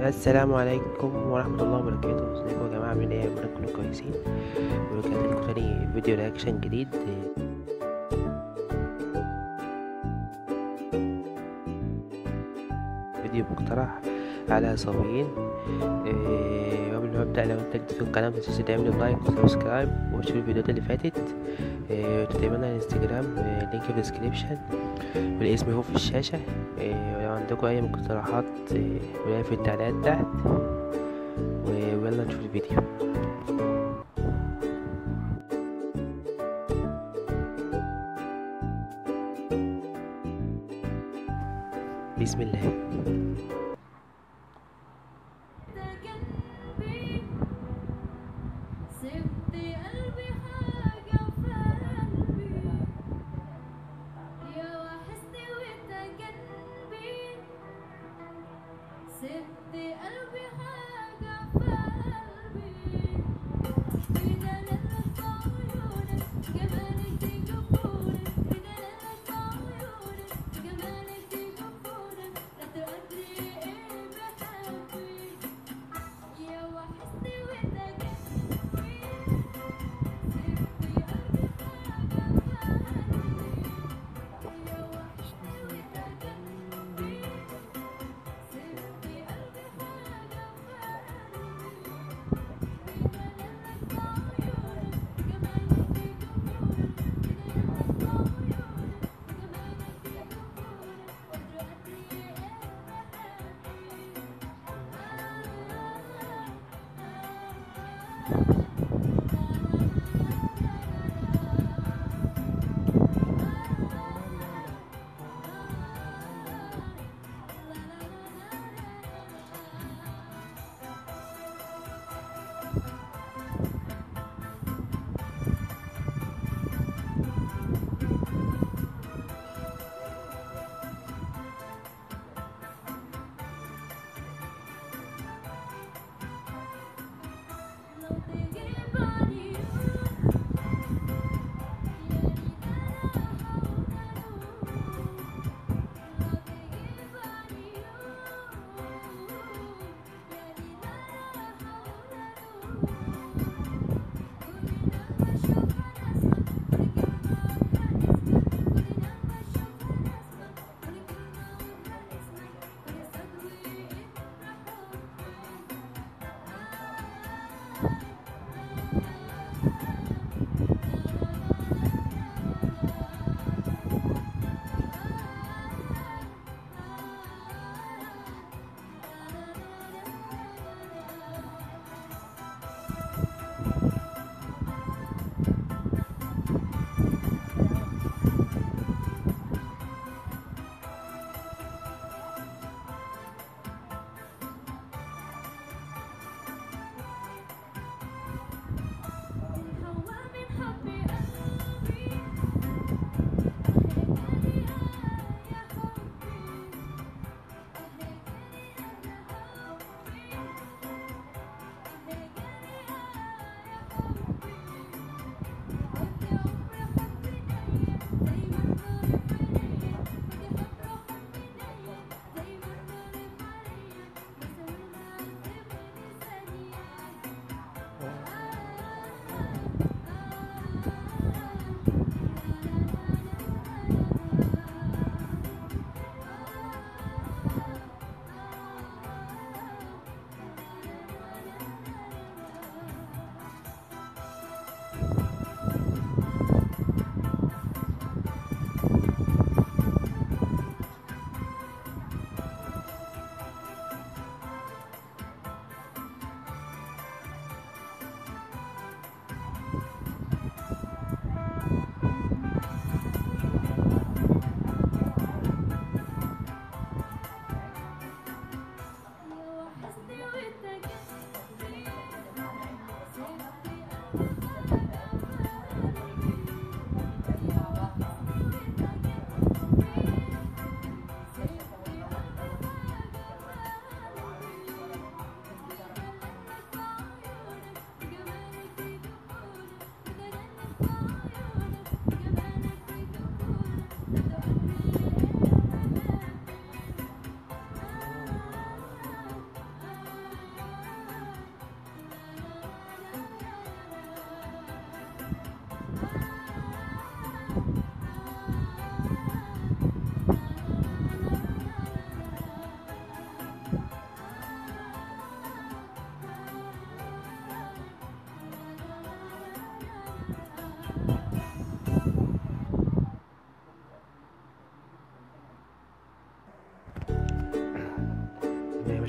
السلام عليكم ورحمة الله وبركاته ازيكم يا جماعة عاملين ايه يا كلكم كويسين ورجعت لكم تاني فيديو رياكشن جديد فيديو مقترح على صابرين إيه، وقبل ما ابدا لو انت جديد في القناه متنساش تعمل لايك وسبسكرايب وشوف الفيديوهات اللي فاتت إيه، وتتابعونا على الانستجرام إيه، لينك في الديسكريبشن والاسم هو في الشاشه إيه، ولو عندكم اي مقترحات إيه، ولا في التعليقات تحت و- ويلا نشوف الفيديو بسم الله جنبي سبت قلبي حاجة في قلبي يا وحشتي وانت جنبي سبت قلبي حاجة في قلبي في دلالك عيونك جمالك جبورك في دلالك عيونك جمالك جبورك لا تقدري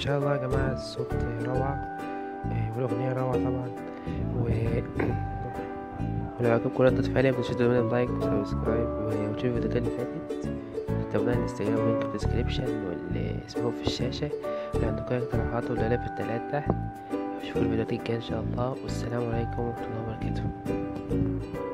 شاء الله يا جماعة الصوت روعة آه، والأغنية روعة طبعا و ولو عجبكم ردة فعلي متنسوش تعملوا لايك وسبسكرايب وتشوفوا الفيديوهات اللي فاتت تابعونا على الانستجرام لينك في الديسكريبشن واللي اسمه في الشاشة ولو عندكم أي اقتراحات ولا في التلات تحت شوفوا الفيديوهات الجاية إن شاء الله والسلام عليكم ورحمة الله وبركاته